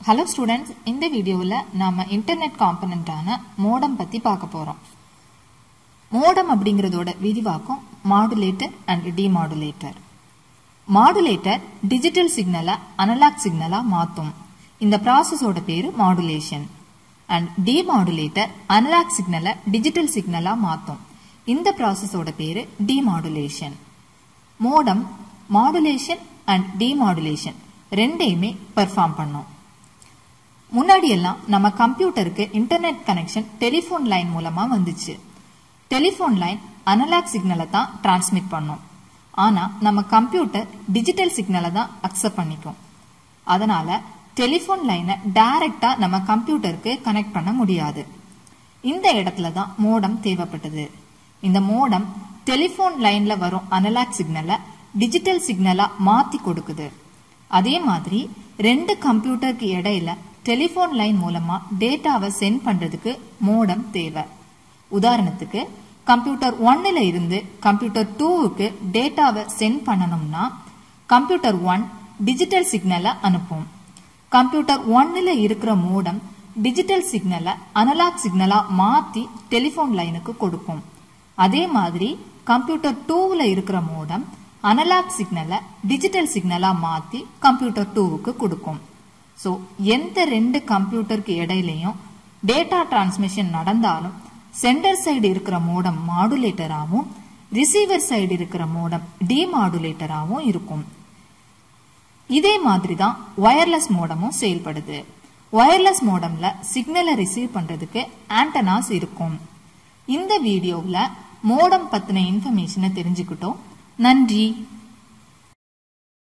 hello students இந்த வீடியோவில் நாம இன்டர்நெட் காம்பனண்டான மோடம் பற்றி பார்க்க போகிறோம் மோடம் அப்படிங்கிறதோட விரிவாக்கம் modulator and demodulator modulator digital சிக்னலை அனலாக் சிக்னலாக மாற்றும் இந்த ப்ராசஸோட பேரு மாடுலேஷன் அண்ட் டிமாடுலேட்டர் அனலாக் சிக்னலை டிஜிட்டல் சிக்னலாக மாற்றும் இந்த ப்ராசஸோட பேரு demodulation modem modulation and demodulation ரெண்டையுமே பெர்ஃபார்ம் பண்ணும் முன்னாடி எல்லாம் நம்ம கம்ப்யூட்டருக்கு இன்டர்நெட் கனெக்ஷன் டெலிஃபோன் லைன் மூலமா வந்துச்சு டெலிஃபோன் லைன் அனலாக் சிக்னலை தான் டிரான்ஸ்மிட் பண்ணும் ஆனா நம்ம கம்ப்யூட்டர் டிஜிட்டல் சிக்னலை தான் அக்செப்ட் பண்ணிக்கும் அதனால டெலிஃபோன் லைனை டைரக்டா நம்ம கம்ப்யூட்டருக்கு கனெக்ட் பண்ண முடியாது இந்த இடத்துல தான் மோடம் தேவைப்பட்டது இந்த மோடம் டெலிஃபோன் லைன்ல வரும் அனலாக் சிக்னலை டிஜிட்டல் சிக்னலா மாத்தி கொடுக்குது அதே மாதிரி ரெண்டு கம்ப்யூட்டருக்கு இடையில டெலிஃபோன் லைன் மூலமா டேட்டாவை சென்ட் பண்றதுக்கு மோடம் தேவை உதாரணத்துக்கு கம்ப்யூட்டர் ஒன்னுல இருந்து கம்ப்யூட்டர் டூவுக்கு டேட்டாவை சென்ட் பண்ணணும்னா கம்ப்யூட்டர் ஒன் டிஜிட்டல் சிக்னலை அனுப்பும் கம்ப்யூட்டர் ஒன்னுல இருக்கிற மோடம் டிஜிட்டல் சிக்னலை அனலாக் சிக்னலா மாத்தி டெலிஃபோன் லைனுக்கு கொடுக்கும் அதே மாதிரி கம்ப்யூட்டர் டூவில் இருக்கிற மோடம் அனலாக் சிக்னலை டிஜிட்டல் சிக்னலா மாத்தி கம்ப்யூட்டர் டூவுக்கு கொடுக்கும் ஸோ எந்த ரெண்டு கம்ப்யூட்டருக்கு இடையிலையும் டேட்டா டிரான்ஸ்மிஷன் நடந்தாலும் சென்டர் சைடு இருக்கிற மோடம் மாடுலேட்டராகவும் ரிசீவர் சைடு இருக்கிற மோடம் டிமாடுலேட்டராகவும் இருக்கும் இதே மாதிரி தான் ஒயர்லெஸ் மோடமும் செயல்படுது ஒயர்லெஸ் மோடம்ல சிக்னலை ரிசீவ் பண்றதுக்கு ஆண்டனாஸ் இருக்கும் இந்த வீடியோவில் மோடம் பத்தின இன்ஃபர்மேஷனை தெரிஞ்சுக்கிட்டோம் நன்றி